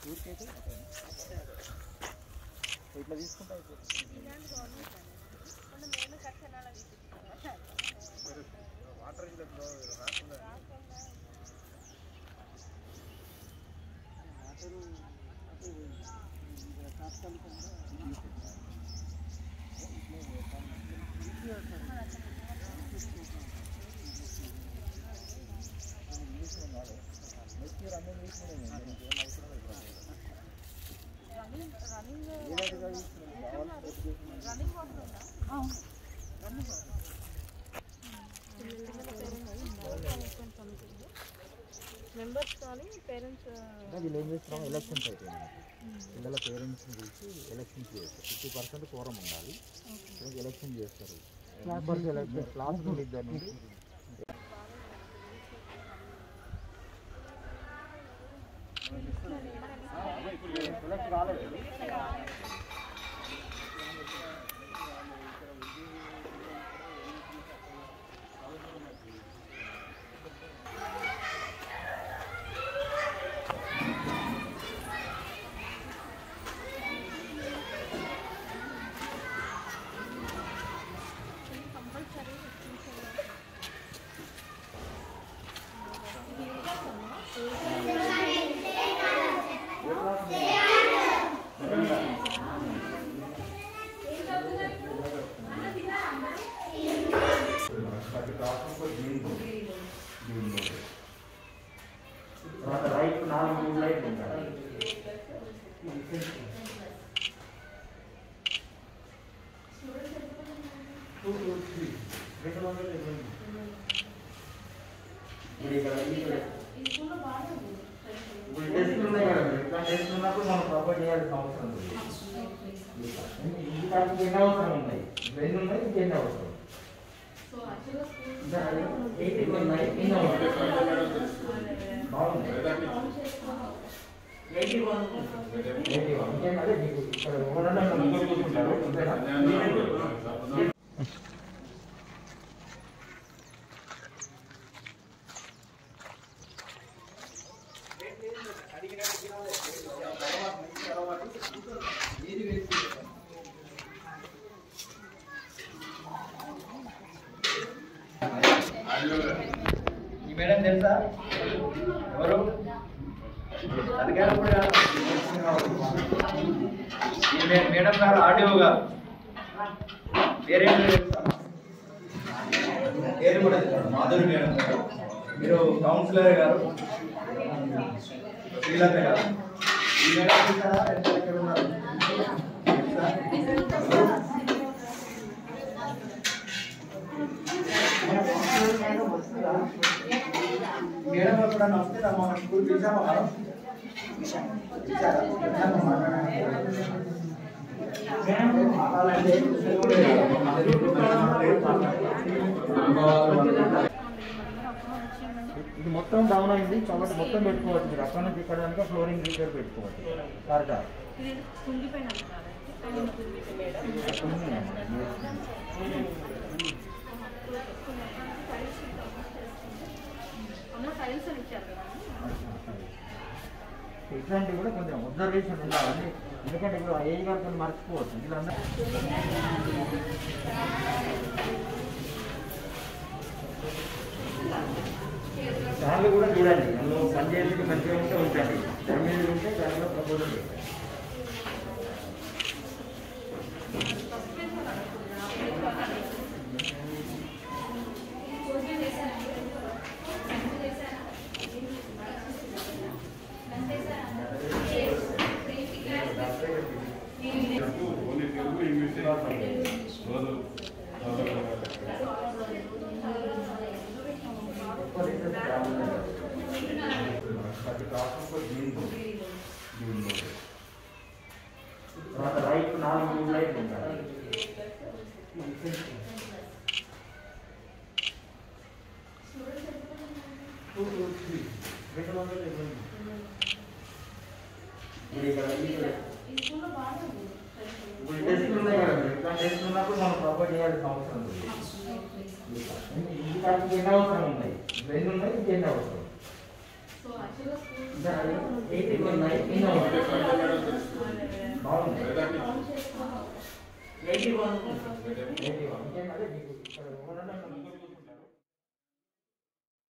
ఊరికైతే ఇట్లా తీసుకుంటే అయిపోతుంది వాటర్ ఇలా ఫ్లో రాకుండా వాటరు అంటే ఇది తాత్కాలికంగా నెక్స్ట్ ఇయర్ అన్నీ తీసుకునే దీనికి ఏం అవసరం లేదు ఏదైనా తీసుకున్నాం కావాల్సిన మెంబర్స్ కానీ పేరెంట్స్ వీళ్ళు ఏం చేస్తున్నాం ఎలక్షన్స్ అయిపోయింది పిల్లల పేరెంట్స్ని పిలిచి ఎలక్షన్స్ చేస్తారు ఫిఫ్టీ పర్సెంట్ కోరం ఉండాలి దానికి ఎలక్షన్ చేస్తారు మెంబర్స్ ఎలక్షన్ క్లాస్ నుండి ఇద్దరు నుండి తర్వాత రైట్ నాలుగు మూడు లైట్లు ఉంటాయి టూ టూ త్రీ రెండు వందల ఇరవై ఇప్పుడు ఇక్కడ ఇక్కడ ఇప్పుడు టెస్టులు ఉన్నాయి కదా ఇట్లా టెస్ట్ ఉన్నప్పుడు మనం ప్రపోజ్ చేయాల్సిన అవసరం ఉంది ఇంకా ఎన్ని అవసరం ఉన్నాయి రెండు ఉన్నాయి ఇంకెన్ని అవసరం ఇంకా ఎయిటీ ఉన్నాయి ఎన్ని అవసరం బాగుంది ఎయిటీ వన్ ఎయిటీ వన్ ఇంకేం అదే మీకు ఇక్కడ ఓనర్ ముందు కూర్చుంటారు ఇంతేనా? ఈ మేడం తెలుసా ఎవరు అధికారం కూడా ఈ మే- మేడం గారు ఆడియో గారు పేరేంటో తెలుసా పేరు కూడా తెలుసా మాధురి మేడం గారు మీరు కౌన్సిలర్ గారు శ్రీలత గారు ఈ మేడం చూసారా ఎంత దగ్గర ఉన్నారు తెలుసా? మేడం ఎప్పుడన్నా వస్తే మన స్కూల్ పిలిచామా మనం పిలిచారా? పిలిచామా మాట్లాడడానికి? అలాంటి ఏం ఇది మొత్తం డౌన్ అయింది కాబట్టి మొత్తం పెట్టుకోవచ్చు మీరు అక్కడ నుంచి ఇక్కడ కనుక ఫ్లోరింగ్ రీపేర్ పెట్టుకోవచ్చు సరదా ఇది కుంగిపోయినట్టు కాదండి అన్న టైల్స్ అని ఇచ్చారు కదా ఇట్లాంటివి కూడా కొంచెం అబ్జర్వేషన్ ఉండాలి ఎందుకంటే ఇప్పుడు ఏ గారితో మర్చిపోవచ్చు వీళ్ళందరూ ఫ్యాన్లు కూడా చూడండి అందులో పనిచేసేది మంచిగా ఉంటే ఉంచండి డ్యామేజ్ ఉంటే దానిలో ప్రపోజల్ చేయండి తర్వాత రైట్ నాలుగు మూడు లైట్లు ఉంటాయి టూ టూ త్రీ రెండు వందల ఇరవై ఇప్పుడు ఇక్కడ ఇక్కడ ఇప్పుడు టెస్టులు ఉన్నాయి కదా ఇట్లా టెస్ట్ ఉన్నప్పుడు మనం ప్రపోజ్ చేయాల్సిన అవసరం ఉంది ఇంకా ఎన్ని అవసరం ఉన్నాయి రెండు ఉన్నాయి ఇంకెన్ని అవసరం సో యాక్చువల్గా స్కూల్ ఎయిటీ వన్ నైన్టీన్ బాగుంది ఎయిటీ వన్ ఎయిటీ వన్ అదే మీకు ఇక్కడ